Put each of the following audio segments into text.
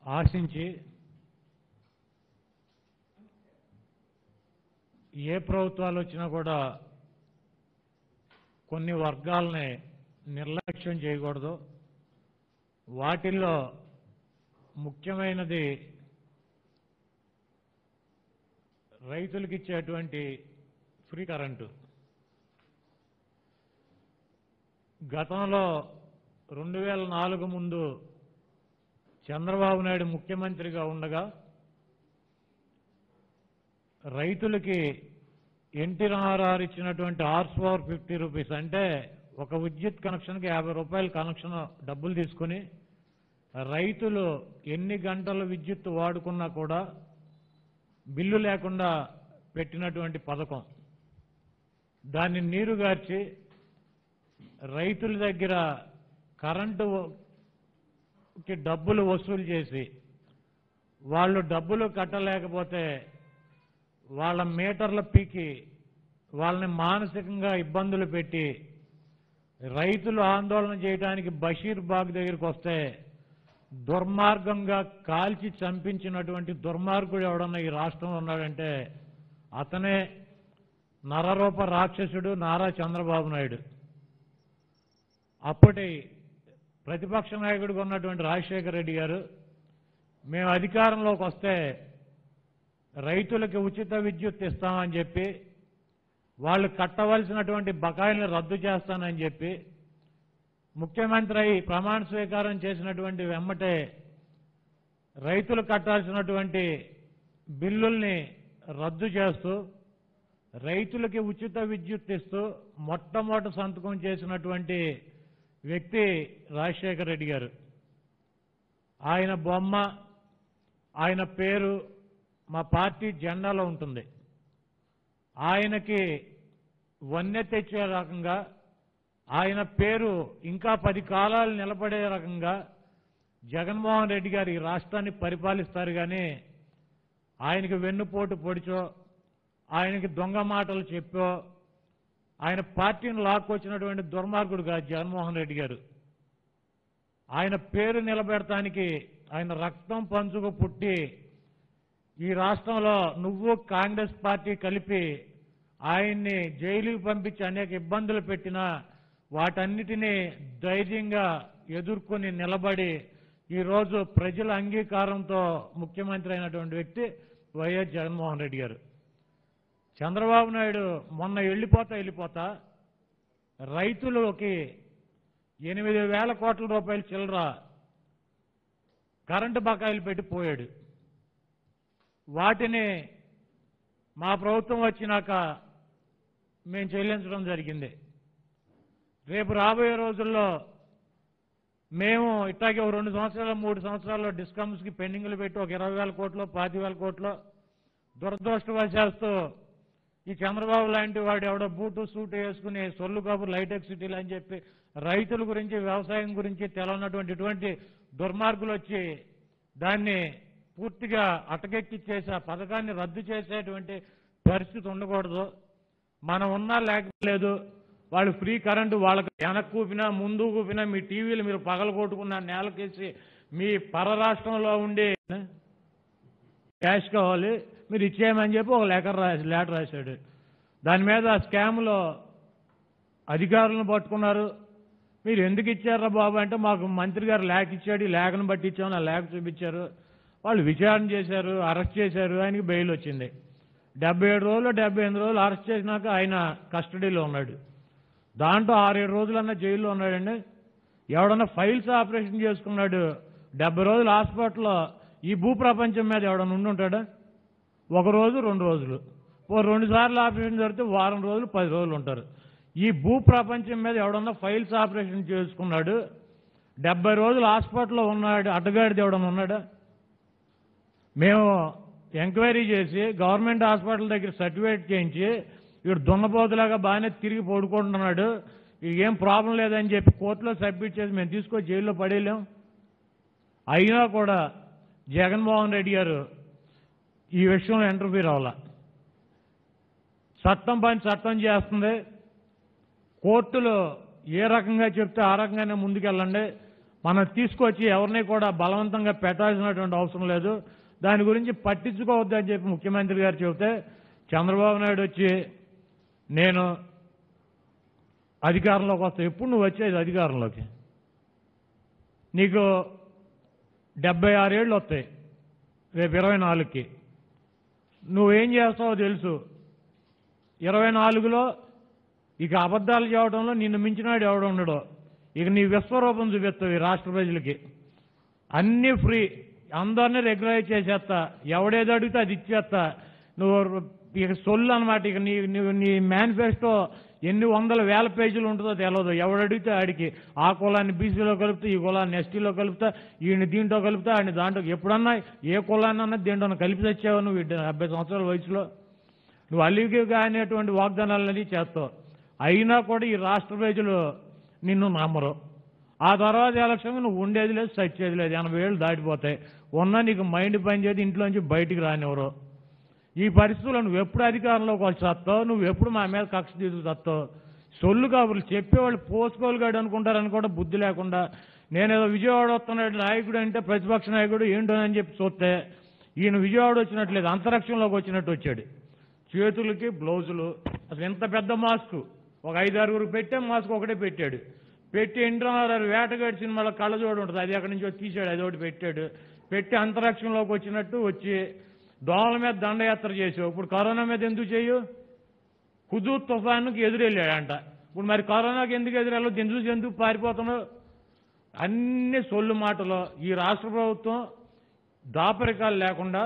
ఆశించి ఏ ప్రభుత్వాలు వచ్చినా కూడా కొన్ని వర్గాలని నిర్లక్ష్యం చేయకూడదు వాటిల్లో ముఖ్యమైనది రైతులకు ఇచ్చేటువంటి ఫ్రీ కరెంటు గతంలో రెండు వేల నాలుగు ముందు చంద్రబాబు నాయుడు ముఖ్యమంత్రిగా ఉండగా రైతులకి ఎన్టీ రామారావు ఇచ్చినటువంటి ఆర్స్ పవర్ ఫిఫ్టీ రూపీస్ అంటే ఒక విద్యుత్ కనెక్షన్కి యాభై రూపాయల కనెక్షన్ డబ్బులు తీసుకుని రైతులు ఎన్ని గంటలు విద్యుత్ వాడుకున్నా కూడా బిల్లు లేకుండా పెట్టినటువంటి పథకం దాన్ని నీరుగార్చి రైతుల దగ్గర కరెంటుకి డబ్బులు వసూలు చేసి వాళ్ళు డబ్బులు కట్టలేకపోతే వాళ్ళ మీటర్ల పీకి వాళ్ళని మానసికంగా ఇబ్బందులు పెట్టి రైతులు ఆందోళన చేయడానికి బషీర్ బాగ్ దగ్గరికి వస్తే దుర్మార్గంగా కాల్చి చంపించినటువంటి దుర్మార్గుడు ఎవడన్నా ఈ రాష్ట్రంలో ఉన్నాడంటే అతనే నరరూప రాక్షసుడు నారా చంద్రబాబు నాయుడు అప్పటి ప్రతిపక్ష నాయకుడిగా ఉన్నటువంటి రాజశేఖర రెడ్డి గారు మేము అధికారంలోకి వస్తే రైతులకి ఉచిత విద్యుత్ ఇస్తామని చెప్పి వాళ్ళు కట్టవలసినటువంటి బకాయిలను రద్దు చేస్తానని చెప్పి ముఖ్యమంత్రి అయి ప్రమాణ స్వీకారం చేసినటువంటి వెమ్మటే రైతులు కట్టాల్సినటువంటి బిల్లుల్ని రద్దు చేస్తూ రైతులకి ఉచిత విద్యుత్ ఇస్తూ మొట్టమొదటి సంతకం చేసినటువంటి వ్యక్తి రాజశేఖర రెడ్డి గారు ఆయన బొమ్మ ఆయన పేరు మా పార్టీ జెండాలో ఉంటుంది ఆయనకి వన్నె తెచ్చే రకంగా ఆయన పేరు ఇంకా పది కాలాలు నిలబడే రకంగా జగన్మోహన్ రెడ్డి గారు ఈ రాష్ట్రాన్ని పరిపాలిస్తారు కానీ ఆయనకి వెన్నుపోటు పొడిచో ఆయనకి దొంగ మాటలు చెప్పో ఆయన పార్టీని లాక్కొచ్చినటువంటి దుర్మార్గుడు కాదు జగన్మోహన్ రెడ్డి గారు ఆయన పేరు నిలబెడటానికి ఆయన రక్తం పంచుకు పుట్టి ఈ రాష్ట్రంలో నువ్వు కాంగ్రెస్ పార్టీ కలిపి ఆయన్ని జైలుకి పంపించి అనేక ఇబ్బందులు పెట్టినా వాటన్నిటినీ ధైర్యంగా ఎదుర్కొని నిలబడి ఈరోజు ప్రజల అంగీకారంతో ముఖ్యమంత్రి అయినటువంటి వ్యక్తి వైఎస్ జగన్మోహన్ రెడ్డి గారు చంద్రబాబు నాయుడు మొన్న వెళ్ళిపోతా వెళ్ళిపోతా రైతులకి ఎనిమిది వేల కోట్ల రూపాయల చిల్లర కరెంటు బకాయిలు పెట్టి పోయాడు వాటిని మా ప్రభుత్వం వచ్చినాక మేము చెల్లించడం జరిగింది రేపు రాబోయే రోజుల్లో మేము ఇట్లాగే ఒక రెండు సంవత్సరాలు మూడు సంవత్సరాల్లో డిస్కమ్స్కి పెండింగ్లు పెట్టి ఒక ఇరవై వేల కోట్లు పాతి వేల కోట్లు దురదృష్టవశాస్తూ ఈ చంద్రబాబు లాంటి వాడు ఎవడో బూటు సూట్ వేసుకుని సొల్లు కబుర్లు హైటెక్ సిటీలు అని చెప్పి రైతుల గురించి వ్యవసాయం గురించి తెలవనటువంటి ఇటువంటి దుర్మార్గులు వచ్చి దాన్ని పూర్తిగా అటకెక్కిచ్చేసి ఆ పథకాన్ని రద్దు చేసేటువంటి పరిస్థితి ఉండకూడదు మనం ఉన్నా లేకపోలేదు వాళ్ళు ఫ్రీ కరెంటు వాళ్ళకి వెనక్కి కూపినా ముందు కూపినా మీ టీవీలు మీరు పగల కొట్టుకున్న నేలకేసి మీ పర రాష్ట్రంలో ఉండి క్యాష్ కావాలి మీరు ఇచ్చేయమని చెప్పి ఒక లెటర్ రాసి లెటర్ రాశాడు దాని మీద స్కామ్లో అధికారులను పట్టుకున్నారు మీరు ఎందుకు ఇచ్చారా బాబు అంటే మాకు మంత్రి గారు లేఖ ఇచ్చాడు ఈ లేఖను బట్టి ఇచ్చామని ఆ లేఖ చూపించారు వాళ్ళు విచారణ చేశారు అరెస్ట్ చేశారు ఆయనకి బెయిల్ వచ్చింది డెబ్బై ఏడు రోజులు డెబ్బై ఎనిమిది రోజులు అరెస్ట్ చేసినాక ఆయన కస్టడీలో ఉన్నాడు దాంట్లో ఆరేడు రోజులన్నా జైల్లో ఉన్నాడండి ఎవడన్నా ఫైల్స్ ఆపరేషన్ చేసుకున్నాడు డెబ్బై రోజులు హాస్పిటల్లో ఈ భూ ప్రపంచం మీద ఎవడన్నా ఉండి ఉంటాడా ఒక రోజు రెండు రోజులు ఓ రెండు సార్లు ఆపరేషన్ జరిగితే వారం రోజులు పది రోజులు ఉంటారు ఈ భూ ప్రపంచం మీద ఎవడన్నా ఫైల్స్ ఆపరేషన్ చేసుకున్నాడు డెబ్బై రోజులు హాస్పిటల్లో ఉన్నాడు అడ్డగాడిది ఎవడన్నా ఉన్నాడా మేము ఎంక్వైరీ చేసి గవర్నమెంట్ హాస్పిటల్ దగ్గర సర్టిఫికేట్ చేయించి వీడు దున్నపోతులాగా బాగానే తిరిగి పడుకుంటున్నాడు ఇక ఏం ప్రాబ్లం లేదని చెప్పి కోర్టులో సబ్మిట్ చేసి మేము తీసుకొని జైల్లో పడేయలేం అయినా కూడా జగన్మోహన్ రెడ్డి గారు ఈ విషయంలో ఇంటర్ఫీర్ అవ్వాల చట్టం పని చట్టం చేస్తుంది కోర్టులు ఏ రకంగా చెప్తే ఆ రకంగానే ముందుకెళ్ళండి మనం తీసుకొచ్చి ఎవరిని కూడా బలవంతంగా పెట్టాల్సినటువంటి అవసరం లేదు దాని గురించి పట్టించుకోవద్దని చెప్పి ముఖ్యమంత్రి గారు చెబితే చంద్రబాబు నాయుడు వచ్చి నేను అధికారంలోకి వస్తా ఎప్పుడు నువ్వు వచ్చేది అధికారంలోకి నీకు డెబ్బై ఆరేళ్ళు వస్తాయి రేపు ఇరవై నాలుగుకి నువ్వేం చేస్తావో తెలుసు ఇరవై నాలుగులో ఇక అబద్ధాలు చెప్పడంలో నిన్ను మించినాడు ఎవడు ఉండడు ఇక నీ విశ్వరూపం చూపిస్తావు ఈ రాష్ట్ర ప్రజలకి అన్నీ ఫ్రీ అందరినీ రెగ్యులైజ్ చేసేస్తా ఎవడేది అడిగితే అది ఇచ్చేస్తా నువ్వు ఇక సొల్లు అనమాట ఇక నీ నీ- నీ మేనిఫెస్టో ఎన్ని వందల వేల పేజీలు ఉంటుందో తెలియదు ఎవడు అడిగితే ఆడికి ఆ కులాన్ని బీసీలో కలుపుతా ఈ కులాన్ని ఎస్టీలో కలుపుతా ఈయన దీంట్లో కలుపుతా ఆయన దాంట్లో ఎప్పుడన్నా ఏ కులాన్ని అన్నా దీంట్లో కలిపి తెచ్చావు నువ్వు ఈ డెబ్బై సంవత్సరాల వయసులో నువ్వు అలిగి అనేటువంటి వాగ్దానాలన్నీ చేస్తావు అయినా కూడా ఈ రాష్ట్ర ప్రజలు నిన్ను నమ్మరు ఆ తర్వాత ఎలక్షన్ నువ్వు ఉండేది లేదు సచ్చేది లేదు ఎనభై ఏళ్ళు దాటిపోతాయి ఉన్నా నీకు మైండ్ పని చేసి ఇంట్లోంచి బయటికి రానివ్వరు ఈ పరిస్థితుల్లో నువ్వు ఎప్పుడు అధికారంలోకి వచ్చి వస్తావు నువ్వు ఎప్పుడు మా మీద కక్ష తీసుకొస్తావు సొల్లు కబుర్లు చెప్పేవాళ్ళు పోసుకోలుగాడు అనుకుంటారని కూడా బుద్ధి లేకుండా నేనేదో విజయవాడ వస్తున్నాడు నాయకుడు అంటే ప్రతిపక్ష నాయకుడు ఏంటో అని చెప్పి చూస్తే ఈయన విజయవాడ వచ్చినట్లేదు అంతరిక్షంలోకి వచ్చినట్టు వచ్చాడు చేతులకి బ్లౌజులు అసలు ఎంత పెద్ద మాస్క్ ఒక ఐదు ఆరుగురు పెట్టే మాస్క్ ఒకటే పెట్టాడు పెట్టి ఇంటర్నర్ వేటగాడి సినిమాలో కళ్ళజోడు ఉంటుంది అది ఎక్కడి నుంచో తీసాడు అది ఒకటి పెట్టాడు పెట్టి అంతరిక్షంలోకి వచ్చినట్టు వచ్చి దోమల మీద దండయాత్ర చేసావు ఇప్పుడు కరోనా మీద ఎందుకు చేయు హుదూ తుఫానుకి ఎదురెళ్ళాడంట ఇప్పుడు మరి కరోనాకి ఎందుకు ఎదురెళ్ళవు దీని చూసి ఎందుకు పారిపోతున్నావు అన్ని సొల్లు మాటలు ఈ రాష్ట్ర ప్రభుత్వం దాపరికాలు లేకుండా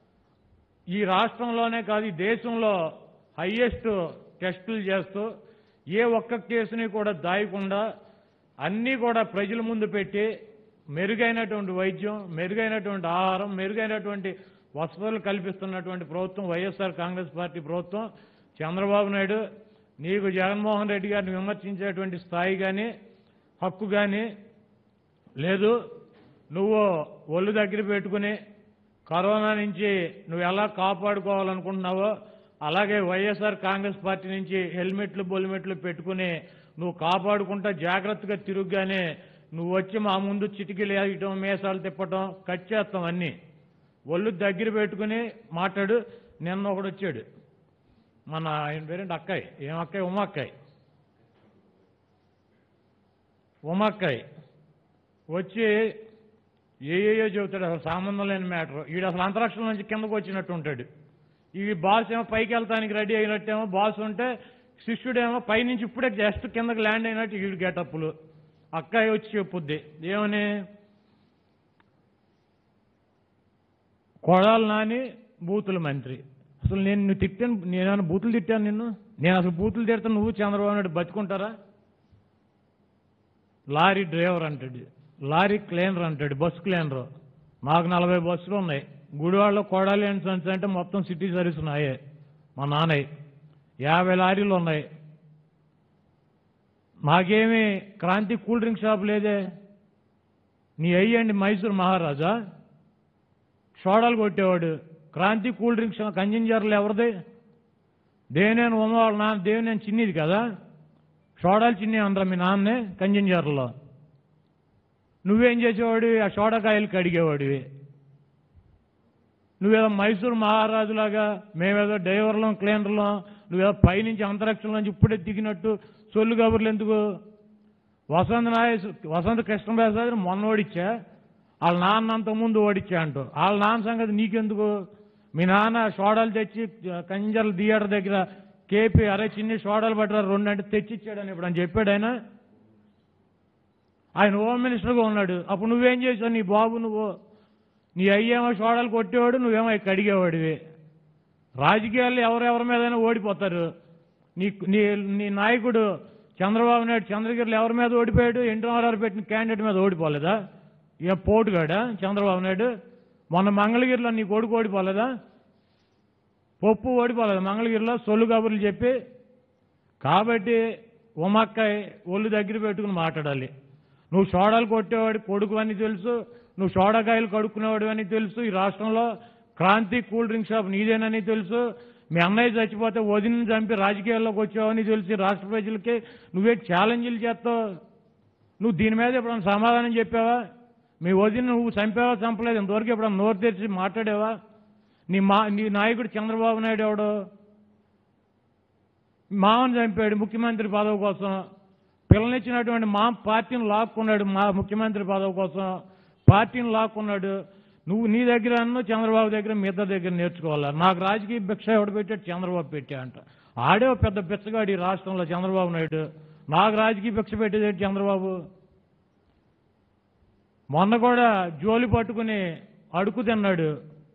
ఈ రాష్ట్రంలోనే కాదు ఈ దేశంలో హయ్యెస్ట్ టెస్టులు చేస్తూ ఏ ఒక్క కేసుని కూడా దాయకుండా అన్నీ కూడా ప్రజల ముందు పెట్టి మెరుగైనటువంటి వైద్యం మెరుగైనటువంటి ఆహారం మెరుగైనటువంటి వసతులు కల్పిస్తున్నటువంటి ప్రభుత్వం వైఎస్ఆర్ కాంగ్రెస్ పార్టీ ప్రభుత్వం చంద్రబాబు నాయుడు నీకు జగన్మోహన్ రెడ్డి గారిని విమర్శించేటువంటి స్థాయి కానీ హక్కు కానీ లేదు నువ్వు ఒళ్ళు దగ్గర పెట్టుకుని కరోనా నుంచి నువ్వు ఎలా కాపాడుకోవాలనుకుంటున్నావో అలాగే వైఎస్ఆర్ కాంగ్రెస్ పార్టీ నుంచి హెల్మెట్లు బొల్మెట్లు పెట్టుకుని నువ్వు కాపాడుకుంటా జాగ్రత్తగా తిరుగ్గానే నువ్వు వచ్చి మా ముందు చిటికీలు వేయటం మేసాలు తిప్పటం కట్ చేస్తాం అన్నీ ఒళ్ళు దగ్గర పెట్టుకుని మాట్లాడు నిన్న ఒకడు వచ్చాడు మన ఆయన పేరేంటి అక్కాయ్ ఏం అక్కాయ్ ఉమాక్కాయ్ ఉమాక్కాయ్ వచ్చి ఏయేయో చెబుతాడు అసలు సంబంధం లేని మ్యాటర్ వీడు అసలు అంతరిక్షం నుంచి కిందకు వచ్చినట్టు ఉంటాడు ఈ బాస్ ఏమో పైకి వెళ్తానికి రెడీ అయినట్టేమో బాస్ ఉంటే శిష్యుడేమో పైనుంచి ఇప్పుడే జస్ట్ కిందకి ల్యాండ్ అయినట్టు వీడు గెటప్పులు అక్కాయి వచ్చి చెప్పుద్ది ఏమని కొడాలి నాని బూతుల మంత్రి అసలు నేను నువ్వు తిట్టాను నేనేమైనా బూతులు తిట్టాను నిన్ను నేను అసలు బూతులు తిడతాను నువ్వు చంద్రబాబు నాయుడు బతుకుంటారా లారీ డ్రైవర్ అంటాడు లారీ క్లీనర్ అంటాడు బస్సు క్లీనర్ నాకు నలభై బస్సులు ఉన్నాయి గుడివాడలో కొడాలి అండ్ సన్స్ అంటే మొత్తం సిటీ సర్వీస్ ఉన్నాయే మా నాన్నయ్య యాభై లారీలు ఉన్నాయి నాకేమి క్రాంతి కూల్ డ్రింక్ షాప్ లేదే నీ అయ్యండి మైసూర్ మహారాజా సోడాలు కొట్టేవాడు క్రాంతి కూల్ డ్రింక్స్ కంజంజర్లు ఎవరిది దేనేను ఉమ్మ వాళ్ళ నాన్న దేవినేని చిన్నిది కదా సోడాలు చిన్ని అందరా మీ నాన్నే కంజంజర్లో నువ్వేం చేసేవాడివి ఆ సోడాకాయలు కడిగేవాడివి నువ్వేదో మైసూరు మహారాజులాగా మేమేదో డ్రైవర్లం క్లీనర్లం నువ్వేదో పైనుంచి అంతరిక్షం నుంచి ఇప్పుడే దిగినట్టు సొల్లు కబుర్లు ఎందుకు వసంత నాయస్ వసంత కృష్ణప్రసాద్ మొన్న ఓడిచ్చా వాళ్ళ నాన్న అంత ముందు ఓడిచ్చా అంటూ వాళ్ళ నాన్న సంగతి నీకెందుకు మీ నాన్న సోడాలు తెచ్చి కంజర్ల థియేటర్ దగ్గర కేపీ అరే చిన్ని సోడాలు పట్టారు రెండు అంటే తెచ్చిచ్చాడని ఇప్పుడు అని చెప్పాడు ఆయన ఆయన హోమ్ మినిస్టర్గా ఉన్నాడు అప్పుడు నువ్వేం చేసావు నీ బాబు నువ్వు నీ అయ్యేమో సోడాలు కొట్టేవాడు నువ్వేమో ఇక్కడ కడిగేవాడివి రాజకీయాల్లో ఎవరెవరి మీదైనా ఓడిపోతారు నీ నీ నీ నాయకుడు చంద్రబాబు నాయుడు చంద్రగిరిలో ఎవరి మీద ఓడిపోయాడు ఎన్టీ రామారావు పెట్టిన క్యాండిడేట్ మీద ఓడిపోలేదా ఇక పోటుగాడా చంద్రబాబు నాయుడు మొన్న మంగళగిరిలో నీ కొడుకు ఓడిపోలేదా పప్పు ఓడిపోలేదు మంగళగిరిలో సొల్లు కబుర్లు చెప్పి కాబట్టి ఉమక్కాయ్ ఒళ్ళు దగ్గర పెట్టుకుని మాట్లాడాలి నువ్వు సోడాలు కొట్టేవాడి కొడుకు అని తెలుసు నువ్వు సోడాకాయలు కడుక్కునేవాడు అని తెలుసు ఈ రాష్ట్రంలో క్రాంతి కూల్ డ్రింక్ షాప్ నీదేనని తెలుసు మీ అన్నయ్య చచ్చిపోతే వదిన చంపి రాజకీయాల్లోకి వచ్చావని తెలిసి రాష్ట్ర ప్రజలకి నువ్వే ఛాలెంజ్లు చేస్తావు నువ్వు దీని మీద ఎప్పుడన్నా సమాధానం చెప్పావా మీ వదిన నువ్వు చంపావా చంపలేదు ఇంతవరకు ఎప్పుడన్నా నోరు తెరిచి మాట్లాడావా నీ మా నీ నాయకుడు చంద్రబాబు నాయుడు ఎవడు మామను చంపాడు ముఖ్యమంత్రి పదవి కోసం పిల్లనిచ్చినటువంటి మా పార్టీని లాక్కున్నాడు మా ముఖ్యమంత్రి పదవి కోసం పార్టీని లాక్కున్నాడు నువ్వు నీ దగ్గర అన్న చంద్రబాబు దగ్గర మీ ఇద్దరి దగ్గర నేర్చుకోవాలా నాకు రాజకీయ భిక్ష ఎవడు పెట్టాడు చంద్రబాబు పెట్టా అంట ఆడే ఓ పెద్ద బిచ్చగాడు ఈ రాష్ట్రంలో చంద్రబాబు నాయుడు నాకు రాజకీయ భిక్ష పెట్టేది చంద్రబాబు మొన్న కూడా జోలి పట్టుకుని అడుగు తిన్నాడు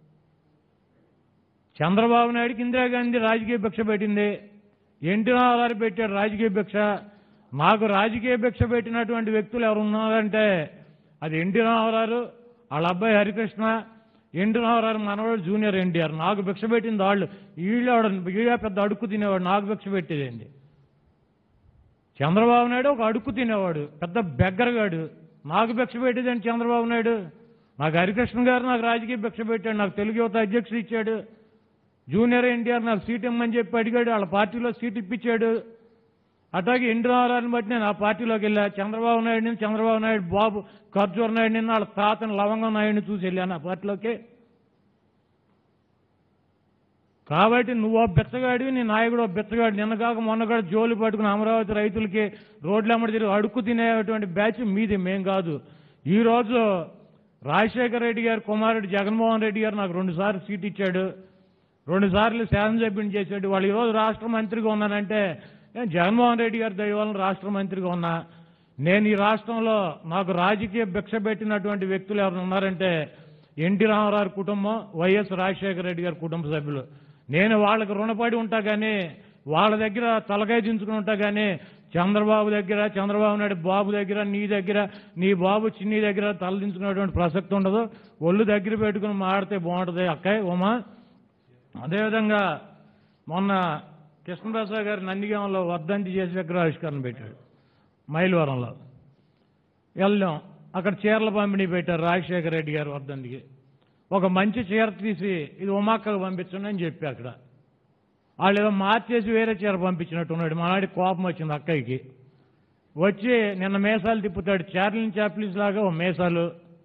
చంద్రబాబు నాయుడుకి ఇందిరాగాంధీ రాజకీయ భిక్ష పెట్టింది ఎన్టీ రామారావు పెట్టాడు రాజకీయ భిక్ష నాకు రాజకీయ భిక్ష పెట్టినటువంటి వ్యక్తులు ఎవరు ఉన్నారంటే అది ఎన్టీ రామారావు వాళ్ళ అబ్బాయి హరికృష్ణ ఎన్టీ రామారావు మనవాడు జూనియర్ ఎన్టీఆర్ నాకు భిక్ష పెట్టింది వాళ్ళు వీళ్ళు వీళ్ళ పెద్ద అడుక్కు తినేవాడు నాకు భిక్ష పెట్టేదండి చంద్రబాబు నాయుడు ఒక అడుక్కు తినేవాడు పెద్ద బెగ్గరగాడు నాకు భిక్ష పెట్టేదండి చంద్రబాబు నాయుడు నాకు హరికృష్ణ గారు నాకు రాజకీయ భిక్ష పెట్టాడు నాకు తెలుగు యువత అధ్యక్షుడు ఇచ్చాడు జూనియర్ ఎన్టీఆర్ నాకు సీట్ ఇమ్మని చెప్పి అడిగాడు వాళ్ళ పార్టీలో సీట్ ఇప్పించాడు అట్లాగే ఎన్టీ రామారావుని బట్టి నేను ఆ పార్టీలోకి వెళ్ళా చంద్రబాబు నాయుడిని చంద్రబాబు నాయుడు బాబు ఖర్జూర్ నాయుడిని వాళ్ళ తాతని లవంగం నాయుడిని చూసి వెళ్ళాను ఆ పార్టీలోకి కాబట్టి నువ్వు ఓ బెచ్చగాడివి నీ నాయకుడు ఓ బెచ్చగాడు నిన్న కాక మొన్న కూడా జోలు పట్టుకుని అమరావతి రైతులకి రోడ్లు అమ్మడి తిరిగి అడుక్కు తినేటువంటి బ్యాచ్ మీది మేం కాదు ఈ రోజు రాజశేఖర రెడ్డి గారు కుమారుడు జగన్మోహన్ రెడ్డి గారు నాకు రెండు సార్లు సీట్ ఇచ్చాడు రెండు సార్లు శాసనసభ్యుని చేశాడు వాళ్ళు ఈరోజు రాష్ట్ర మంత్రిగా ఉన్నానంటే నేను జగన్మోహన్ రెడ్డి గారి దయ వలన రాష్ట్ర మంత్రిగా ఉన్నా నేను ఈ రాష్ట్రంలో నాకు రాజకీయ భిక్ష పెట్టినటువంటి వ్యక్తులు ఎవరు ఉన్నారంటే ఎన్టీ రామారావు కుటుంబం వైఎస్ రాజశేఖర రెడ్డి గారి కుటుంబ సభ్యులు నేను వాళ్ళకి రుణపడి ఉంటా కానీ వాళ్ళ దగ్గర తలకాయ దించుకుని ఉంటా కానీ చంద్రబాబు దగ్గర చంద్రబాబు నాయుడు బాబు దగ్గర నీ దగ్గర నీ బాబు చిన్ని దగ్గర తలదించుకునేటువంటి ప్రసక్తి ఉండదు ఒళ్ళు దగ్గర పెట్టుకుని మాడితే బాగుంటుంది అక్కయ్య ఉమా అదేవిధంగా మొన్న కృష్ణప్రసాద్ గారు నందిగాంలో వర్ధంతి చేసి విగ్రహావిష్కరణ పెట్టాడు మైలవరంలో వెళ్ళాం అక్కడ చీరల పంపిణీ పెట్టారు రాజశేఖర రెడ్డి గారు వర్ధంతికి ఒక మంచి చీర తీసి ఇది ఉమాక్కకు పంపించండి అని చెప్పి అక్కడ వాళ్ళు ఏదో మార్చేసి వేరే చీర పంపించినట్టున్నాడు మనాడి కోపం వచ్చింది అక్కయ్యకి వచ్చి నిన్న మేసాలు తిప్పుతాడు చార్లిన్ చాప్లీస్ లాగా ఓ మేసాలు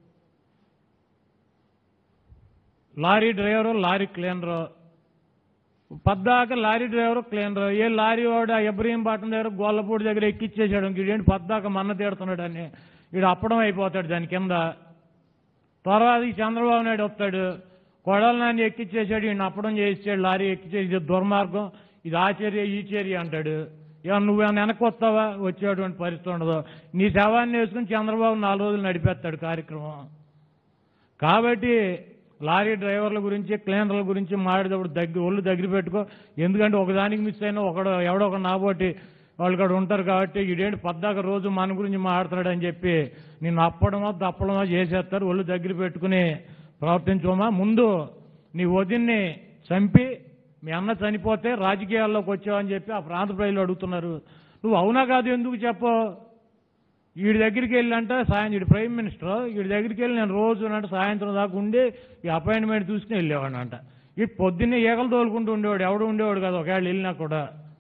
లారీ డ్రైవరు లారీ క్లీనరు పద్దాక లారీ డ్రైవరు క్లీనరు ఏ లారీ వాడు ఆ ఇబ్రహీంపట్నం దగ్గర గోల్లపూడి దగ్గర ఎక్కిచ్చేసాడు ఇంకేంటి పద్దాక మన్న తీడుతున్నాడు అని వీడు అప్పడం అయిపోతాడు దాని కింద తర్వాత ఈ చంద్రబాబు నాయుడు వస్తాడు కొడల నాన్ని ఎక్కిచ్చేసాడు ఈయన అప్పడం చేసాడు లారీ ఎక్కిచ్చేసి ఇది దుర్మార్గం ఇది ఆ చర్య ఈ చర్య అంటాడు ఇక నువ్వేమైనా వెనక్కి వస్తావా వచ్చేటువంటి పరిస్థితి ఉండదు నీ శవాన్ని వేసుకుని చంద్రబాబు నాలుగు రోజులు నడిపేస్తాడు కార్యక్రమం కాబట్టి లారీ డ్రైవర్ల గురించి క్లీనర్ల గురించి మాడేటప్పుడు దగ్గర ఒళ్ళు దగ్గర పెట్టుకో ఎందుకంటే ఒకదానికి మిస్ అయినా ఒకడు ఎవడో ఒక నాబోటి వాళ్ళు కూడా ఉంటారు కాబట్టి ఇదేంటి పద్దాక రోజు మన గురించి మాట్లాడుతున్నాడు అని చెప్పి నిన్ను అప్పడమో దప్పడమో చేసేస్తారు ఒళ్ళు దగ్గర పెట్టుకుని ప్రవర్తించమా ముందు నీ వదిన్ని చంపి మీ అన్న చనిపోతే రాజకీయాల్లోకి వచ్చావని చెప్పి ఆ ప్రాంత ప్రజలు అడుగుతున్నారు నువ్వు అవునా కాదు ఎందుకు చెప్పో వీడి దగ్గరికి వెళ్ళంటే సాయంత్రం వీడి ప్రైమ్ మినిస్టర్ వీడి దగ్గరికి వెళ్ళి నేను రోజు అంటే సాయంత్రం దాకా ఉండి ఈ అపాయింట్మెంట్ చూసుకుని వెళ్ళేవాడు అంట ఈ పొద్దున్నే ఈగలు తోలుకుంటూ ఉండేవాడు ఎవడు ఉండేవాడు కాదు ఒకవేళ వెళ్ళినా కూడా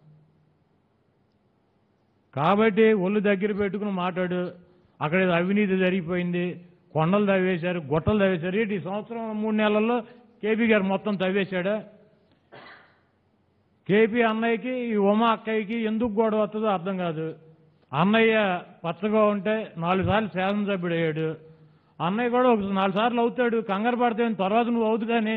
కాబట్టి ఒళ్ళు దగ్గర పెట్టుకుని మాట్లాడు అక్కడ ఏదో అవినీతి జరిగిపోయింది కొండలు తవ్వేశారు గుట్టలు తవ్వేశారు ఏంటి ఈ సంవత్సరం మూడు నెలల్లో కేపీ గారు మొత్తం తవ్వేశాడా కేపీ అన్నయ్యకి ఈ ఉమా అక్కయ్యకి ఎందుకు గొడవ వస్తుందో అర్థం కాదు అన్నయ్య పచ్చగా ఉంటే నాలుగు సార్లు శాసనసభ్యుడు అయ్యాడు అన్నయ్య కూడా ఒక నాలుగు సార్లు అవుతాడు కంగారు పడితే తర్వాత నువ్వు అవుతు కానీ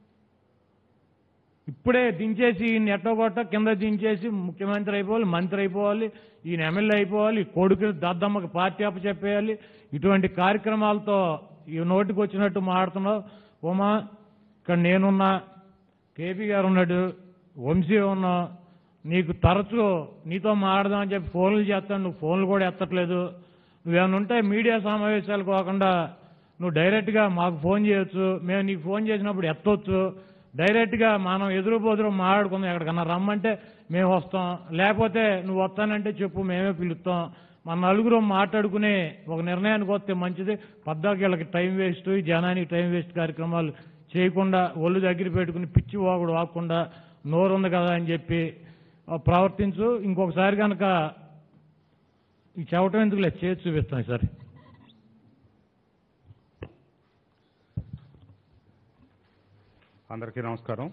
ఇప్పుడే దించేసి ఈయన ఎట్టగొట్ట కింద దించేసి ముఖ్యమంత్రి అయిపోవాలి మంత్రి అయిపోవాలి ఈయన ఎమ్మెల్యే అయిపోవాలి కొడుకు దద్దమ్మకి పార్టీ అప్ప చెప్పేయాలి ఇటువంటి కార్యక్రమాలతో ఈ నోటికి వచ్చినట్టు మాడుతున్నావు ఉమా ఇక్కడ నేనున్నా కేపీ గారు ఉన్నాడు వంశీ ఉన్నా నీకు తరచు నీతో మాట్లాడదామని చెప్పి ఫోన్లు చేస్తాను నువ్వు ఫోన్లు కూడా ఎత్తట్లేదు నువ్వేమైనా ఉంటే మీడియా సమావేశాలు కాకుండా నువ్వు డైరెక్ట్గా మాకు ఫోన్ చేయొచ్చు మేము నీకు ఫోన్ చేసినప్పుడు ఎత్తొచ్చు డైరెక్ట్గా మనం ఎదురు బోదురు మాట్లాడుకుందాం ఎక్కడికన్నా రమ్మంటే మేము వస్తాం లేకపోతే నువ్వు వస్తానంటే చెప్పు మేమే పిలుస్తాం మన నలుగురు మాట్లాడుకుని ఒక నిర్ణయానికి వస్తే మంచిది పద్దాకి వీళ్ళకి టైం వేస్ట్ ఈ జనానికి టైం వేస్ట్ కార్యక్రమాలు చేయకుండా ఒళ్ళు దగ్గర పెట్టుకుని పిచ్చి వాగుడు వాకుండా నోరుంది కదా అని చెప్పి ఆ, ప్రవర్తించు ఇంకొకసారి కనుక ఈ చెప్పటం ఎందుకు లేదు చేసి చూపిస్తాను సార్ అందరికీ నమస్కారం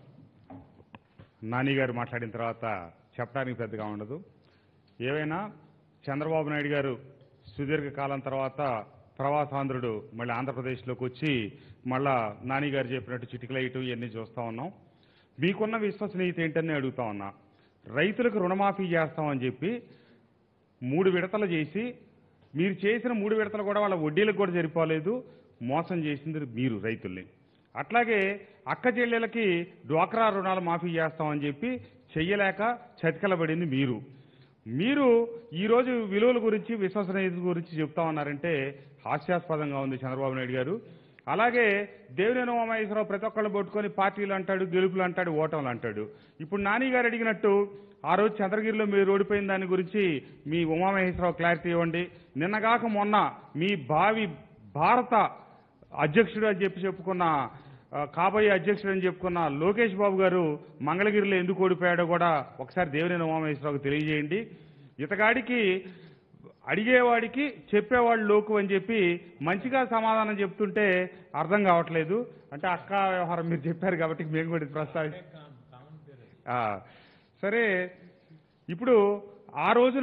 నాని గారు మాట్లాడిన తర్వాత చెప్పడానికి పెద్దగా ఉండదు ఏవైనా చంద్రబాబు నాయుడు గారు సుదీర్ఘ కాలం తర్వాత ప్రవాసాంధ్రుడు మళ్ళీ ఆంధ్రప్రదేశ్లోకి వచ్చి మళ్ళా నాని గారు చెప్పినట్టు చిటికలైటు ఇవన్నీ చూస్తా ఉన్నాం మీకున్న విశ్వసనీయత ఏంటని అడుగుతా ఉన్నా రైతులకు రుణమాఫీ చేస్తామని చెప్పి మూడు విడతలు చేసి మీరు చేసిన మూడు విడతలు కూడా వాళ్ళ వడ్డీలకు కూడా సరిపోలేదు మోసం చేసింది మీరు రైతుల్ని అట్లాగే అక్క చెల్లెలకి డ్వాక్రా రుణాలు మాఫీ చేస్తామని చెప్పి చెయ్యలేక చతికలబడింది మీరు మీరు ఈరోజు విలువల గురించి విశ్వసనీయత గురించి చెప్తా ఉన్నారంటే హాస్యాస్పదంగా ఉంది చంద్రబాబు నాయుడు గారు అలాగే దేవినేని ఉమామహేశ్వరరావు ప్రతి ఒక్కళ్ళు పట్టుకొని పార్టీలు అంటాడు గెలుపులు అంటాడు ఓటములు అంటాడు ఇప్పుడు నాని గారు అడిగినట్టు ఆ రోజు చంద్రగిరిలో మీరు ఓడిపోయిన దాని గురించి మీ ఉమామహేశ్వరరావు క్లారిటీ ఇవ్వండి నిన్నగాక మొన్న మీ భావి భారత అధ్యక్షుడు అని చెప్పి చెప్పుకున్న ఆ, కాబోయే అధ్యక్షుడు అని చెప్పుకున్న లోకేష్ బాబు గారు మంగళగిరిలో ఎందుకు ఓడిపోయాడో కూడా ఒకసారి దేవినేని ఉమామహేశ్వరరావుకు తెలియజేయండి ఇతగాడికి అడిగేవాడికి చెప్పేవాడు లోకు అని చెప్పి మంచిగా సమాధానం చెప్తుంటే అర్థం కావట్లేదు అంటే అక్క వ్యవహారం మీరు చెప్పారు కాబట్టి మేము కూడా ఇది ప్రస్తావి ఆ, సరే ఇప్పుడు ఆ రోజున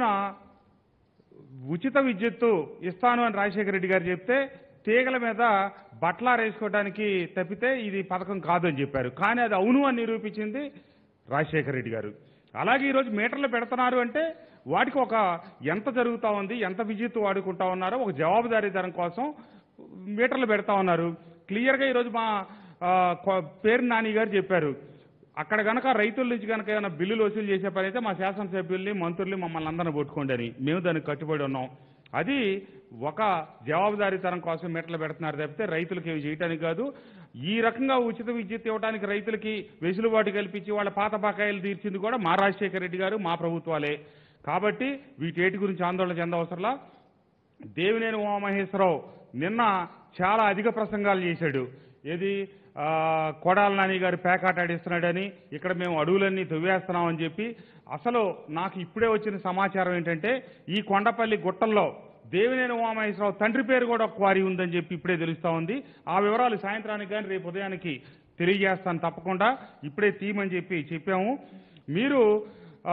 ఉచిత విద్యుత్తు ఇస్తాను అని రాజశేఖర రెడ్డి గారు చెప్తే తీగల మీద బట్టలారేసుకోవడానికి తప్పితే ఇది పథకం కాదు అని చెప్పారు కానీ అది అవును అని నిరూపించింది రాజశేఖర రెడ్డి గారు అలాగే ఈరోజు మీటర్లు పెడుతున్నారు అంటే వాటికి ఒక ఎంత జరుగుతా ఉంది ఎంత విద్యుత్ వాడుకుంటా ఉన్నారో ఒక జవాబుదారీతనం కోసం మీటర్లు పెడతా ఉన్నారు క్లియర్గా ఈరోజు మా ఆ, కొ- పేరు నాని గారు చెప్పారు అక్కడ గనక రైతుల నుంచి గనక ఏమైనా బిల్లులు వసూలు చేసే పని అయితే మా శాసనసభ్యుల్ని మంత్రుల్ని మమ్మల్ని అందరిని పట్టుకోండి అని మేము దానికి కట్టుబడి ఉన్నాం అది ఒక జవాబుదారీతనం కోసం మెట్లు పెడుతున్నారు తప్పితే రైతులకు ఇవి చేయడానికి కాదు ఈ రకంగా ఉచిత విద్యుత్ ఇవ్వడానికి రైతులకి వెసులుబాటు కల్పించి వాళ్ళ పాత బకాయిలు తీర్చింది కూడా మా రాజశేఖర రెడ్డి గారు మా ప్రభుత్వాలే కాబట్టి వీటేటి గురించి ఆందోళన చెందవసరంలా దేవినేని ఉమామహేశ్వరరావు నిన్న చాలా అధిక ప్రసంగాలు చేశాడు ఏది ఆ, కొడాల నాని గారు పేకాట ఆడిస్తున్నాడని ఇక్కడ మేము అడవులన్నీ దువ్వేస్తున్నామని చెప్పి అసలు నాకు ఇప్పుడే వచ్చిన సమాచారం ఏంటంటే ఈ కొండపల్లి గుట్టల్లో దేవినేని ఉమామహేశ్వరరావు తండ్రి పేరు కూడా ఒక క్వారీ ఉందని చెప్పి ఇప్పుడే తెలుస్తా ఉంది ఆ వివరాలు సాయంత్రానికి కానీ రేపు ఉదయానికి తెలియజేస్తాను తప్పకుండా ఇప్పుడే తీయమని చెప్పి చెప్పాము మీరు ఆ,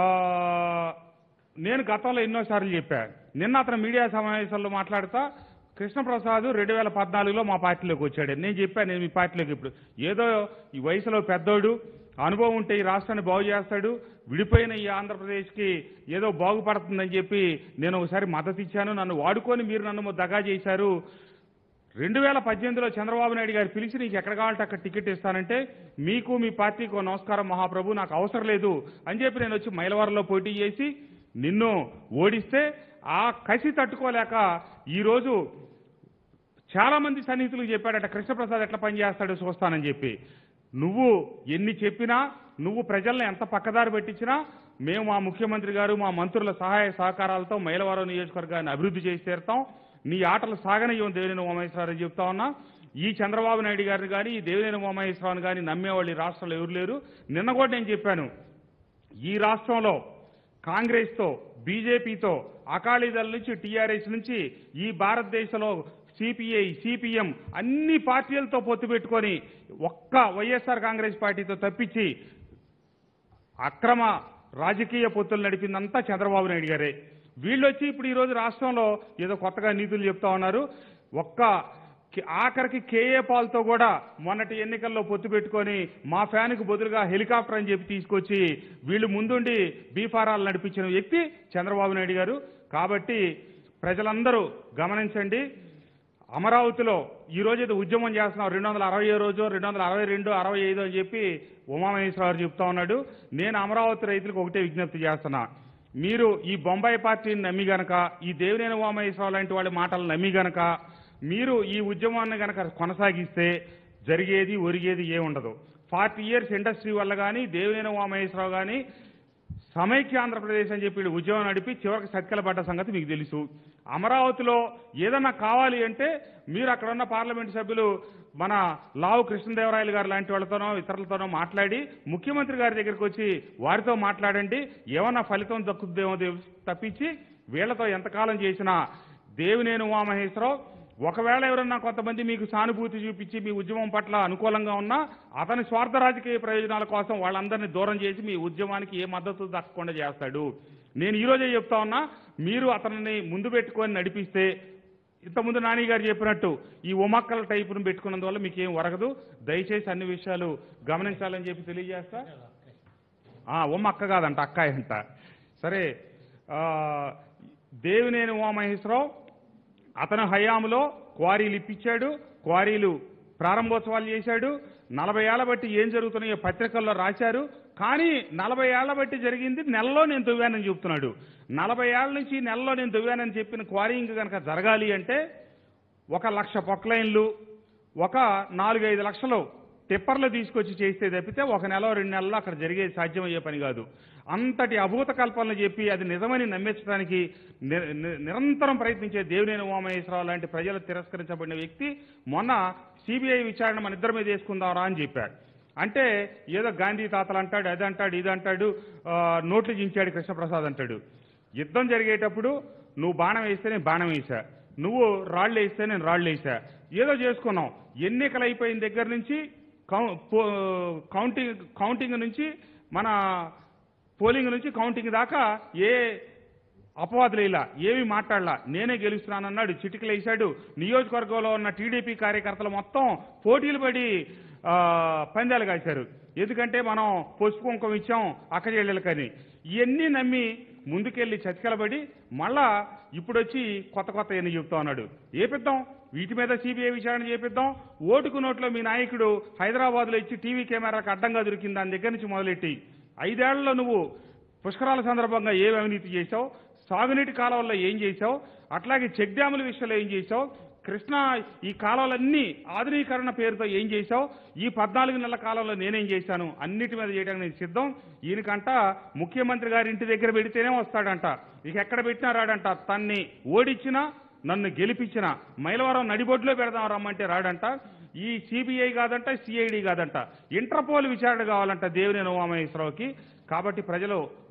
నేను గతంలో ఎన్నోసార్లు చెప్పా నిన్న అతను మీడియా సమావేశంలో మాట్లాడుతా కృష్ణప్రసాద్ రెండు వేల పద్నాలుగులో మా పార్టీలోకి వచ్చాడు నేను చెప్పాను నేను మీ పార్టీలోకి ఇప్పుడు ఏదో ఈ వయసులో పెద్దోడు అనుభవం ఉంటే ఈ రాష్ట్రాన్ని బాగు చేస్తాడు విడిపోయిన ఈ ఆంధ్రప్రదేశ్కి ఏదో బాగుపడుతుందని చెప్పి నేను ఒకసారి మద్దతు ఇచ్చాను నన్ను వాడుకొని మీరు నన్ను దగా చేశారు రెండు వేల పద్దెనిమిదిలో చంద్రబాబు నాయుడు గారు పిలిచి నీకు ఎక్కడ కావాలంటే అక్కడ టికెట్ ఇస్తానంటే మీకు మీ పార్టీకి ఓ నమస్కారం మహాప్రభు నాకు అవసరం లేదు అని చెప్పి నేను వచ్చి మైలవరంలో పోటీ చేసి నిన్ను ఓడిస్తే ఆ కసి తట్టుకోలేక ఈరోజు చాలా మంది సన్నిహితులకు చెప్పాడట కృష్ణప్రసాద్ ఎట్లా పనిచేస్తాడో చూస్తానని చెప్పి నువ్వు ఎన్ని చెప్పినా నువ్వు ప్రజల్ని ఎంత పక్కదారి పెట్టించినా మేము మా ముఖ్యమంత్రి గారు మా మంత్రుల సహాయ సహకారాలతో మైలవరం నియోజకవర్గాన్ని అభివృద్ధి చేసి తీరుతాం నీ ఆటలు సాగనయ్యం దేవినేని ఉమామహేశ్వరరావు చెప్తా ఉన్నా ఈ చంద్రబాబు నాయుడు గారిని కానీ ఈ దేవినేని ఉమామహేశ్వరరావుని కానీ నమ్మేవాళ్ళు ఈ రాష్ట్రంలో ఎవరు లేరు నిన్న కూడా నేను చెప్పాను ఈ రాష్ట్రంలో కాంగ్రెస్తో బీజేపీతో అకాలీదళ నుంచి టీఆర్ఎస్ నుంచి ఈ భారతదేశంలో సిపిఐ సిపిఎం అన్ని పార్టీలతో పొత్తు పెట్టుకొని ఒక్క వైఎస్ఆర్ కాంగ్రెస్ పార్టీతో తప్పించి అక్రమ రాజకీయ పొత్తులు నడిపిందంతా చంద్రబాబు నాయుడు గారే వీళ్ళు వచ్చి ఇప్పుడు ఈరోజు రాష్ట్రంలో ఏదో కొత్తగా నీతులు చెప్తా ఉన్నారు ఒక్క కి- ఆఖరికి కేఏ పాల్తో కూడా మొన్నటి ఎన్నికల్లో పొత్తు పెట్టుకొని మా ఫ్యాన్కు బదులుగా హెలికాప్టర్ అని చెప్పి తీసుకొచ్చి వీళ్ళు ముందుండి బీఫారాలు నడిపించిన వ్యక్తి చంద్రబాబు నాయుడు గారు కాబట్టి ప్రజలందరూ గమనించండి అమరావతిలో ఈ రోజు ఏదో ఉద్యమం చేస్తున్నాం రెండు వందల అరవై రోజు రెండు వందల అరవై రెండు అరవై ఐదు అని చెప్పి ఉమామహేశ్వరరావు చెప్తా ఉన్నాడు నేను అమరావతి రైతులకు ఒకటే విజ్ఞప్తి చేస్తున్నా మీరు ఈ బొంబాయి పార్టీని నమ్మి గనక ఈ దేవినేని ఉమామహేశ్వరరావు లాంటి వాళ్ళ మాటలు నమ్మి గనక మీరు ఈ ఉద్యమాన్ని గనక కొనసాగిస్తే జరిగేది ఒరిగేది ఏముండదు ఫార్టీ ఇయర్స్ ఇండస్ట్రీ వల్ల కానీ దేవినేని ఉమామహేశ్వరరావు కానీ సమైక్య ఆంధ్రప్రదేశ్ అని చెప్పి వీళ్ళు ఉద్యమం నడిపి చివరికి సత్కల పడ్డ సంగతి మీకు తెలుసు అమరావతిలో ఏదన్నా కావాలి అంటే మీరు అక్కడ ఉన్న పార్లమెంట్ సభ్యులు మన లావు కృష్ణదేవరాయలు గారు లాంటి వాళ్ళతోనో ఇతరులతోనో మాట్లాడి ముఖ్యమంత్రి గారి దగ్గరికి వచ్చి వారితో మాట్లాడండి ఏమన్నా ఫలితం దక్కుతుందేమో తెలు- తప్పించి వీళ్లతో ఎంతకాలం చేసినా దేవినేని ఉమామహేశ్వరరావు ఒకవేళ ఎవరన్నా కొంతమంది మీకు సానుభూతి చూపించి మీ ఉద్యమం పట్ల అనుకూలంగా ఉన్నా అతని స్వార్థ రాజకీయ ప్రయోజనాల కోసం వాళ్ళందరినీ దూరం చేసి మీ ఉద్యమానికి ఏ మద్దతు దక్కకుండా చేస్తాడు నేను ఈ రోజే చెప్తా ఉన్నా మీరు అతనిని ముందు పెట్టుకొని నడిపిస్తే ఇంతకుముందు నాని గారు చెప్పినట్టు ఈ ఉమక్కల టైపును పెట్టుకున్నందువల్ల మీకు ఏం వరగదు దయచేసి అన్ని విషయాలు గమనించాలని చెప్పి తెలియజేస్తా ఆ, ఉమ్మ అక్క కాదంట అక్కాయి అంట సరే ఆ, దేవినేని ఉమామహేశ్వరరావు అతను హయాంలో క్వారీలు ఇప్పించాడు క్వారీలు ప్రారంభోత్సవాలు చేశాడు నలభై ఏళ్ల బట్టి ఏం జరుగుతున్నాయో పత్రికల్లో రాశారు కానీ నలభై ఏళ్ల బట్టి జరిగింది నెలలో నేను దువ్వానని చెప్తున్నాడు నలభై ఏళ్ల నుంచి నెలలో నేను దువ్వానని చెప్పిన క్వారీయింగ్ కనుక జరగాలి అంటే ఒక లక్ష పొక్లైన్లు ఒక నాలుగైదు లక్షలు టిప్పర్లు తీసుకొచ్చి చేస్తే తప్పితే ఒక నెల రెండు నెలల్లో అక్కడ జరిగేది సాధ్యమయ్యే పని కాదు అంతటి అభూత కల్పనలు చెప్పి అది నిజమని నమ్మించడానికి ని- ని- నిరంతరం ప్రయత్నించే దేవినేని ఉమామహేశ్వరరావు లాంటి ప్రజలు తిరస్కరించబడిన వ్యక్తి మొన్న సిబిఐ విచారణ మన ఇద్దరి మీద వేసుకుందాంరా అని చెప్పాడు అంటే ఏదో గాంధీ తాతలు అంటాడు అది అంటాడు ఇది అంటాడు ఆ, నోట్లు చించాడు కృష్ణప్రసాద్ అంటాడు యుద్ధం జరిగేటప్పుడు నువ్వు బాణం వేస్తే నేను బాణం వేసా నువ్వు రాళ్ళు వేస్తే నేను రాళ్ళు వేసా ఏదో చేసుకున్నాం ఎన్నికలు అయిపోయిన దగ్గర నుంచి కౌ- పో- కౌంటింగ్ కౌంటింగ్ నుంచి మన పోలింగ్ నుంచి కౌంటింగ్ దాకా ఏ అపవాదులు ఇలా ఏమీ మాట్లాడలా నేనే గెలుస్తున్నానన్నాడు చిటికలు వేశాడు నియోజకవర్గంలో ఉన్న టీడీపీ కార్యకర్తలు మొత్తం పోటీలు పడి ఆ, పందాలు కాశారు ఎందుకంటే మనం పసుపు కుంకుమ ఇచ్చాం అక్క చెల్లెలకని ఇవన్నీ నమ్మి ముందుకెళ్లి చతికిలబడి మళ్ళా ఇప్పుడొచ్చి కొత్త కొత్త ఎన్ని చెప్తా ఉన్నాడు ఏపిద్దాం వీటి మీద సిబిఐ విచారణ చేపిద్దాం ఓటుకు నోట్లో మీ నాయకుడు హైదరాబాద్లో ఇచ్చి టీవీ కెమెరాకు అడ్డంగా దొరికింది దాని దగ్గర నుంచి మొదలెట్టి ఐదేళ్లలో నువ్వు పుష్కరాల సందర్భంగా ఏ అవినీతి చేశావు సాగునీటి కాలువల్లో ఏం చేశావు అట్లాగే చెక్ డ్యాముల విషయంలో ఏం చేశావు కృష్ణా ఈ కాలువలన్నీ ఆధునీకరణ పేరుతో ఏం చేశావు ఈ పద్నాలుగు నెలల కాలంలో నేనేం చేశాను అన్నిటి మీద చేయడానికి నేను సిద్ధం ఈయనకంట ముఖ్యమంత్రి గారి ఇంటి దగ్గర పెడితేనే వస్తాడంట ఇక ఎక్కడ పెట్టినా రాడంట తన్ని ఓడించినా నన్ను గెలిపించిన మైలవరం నడిబొడ్లో పెడదాం రమ్మంటే రాడంట ఈ సిబిఐ కాదంట సిఐడి కాదంట ఇంటర్పోల్ విచారణ కావాలంట దేవినేని ఉమామహేశ్వరరావుకి కాబట్టి ప్రజలు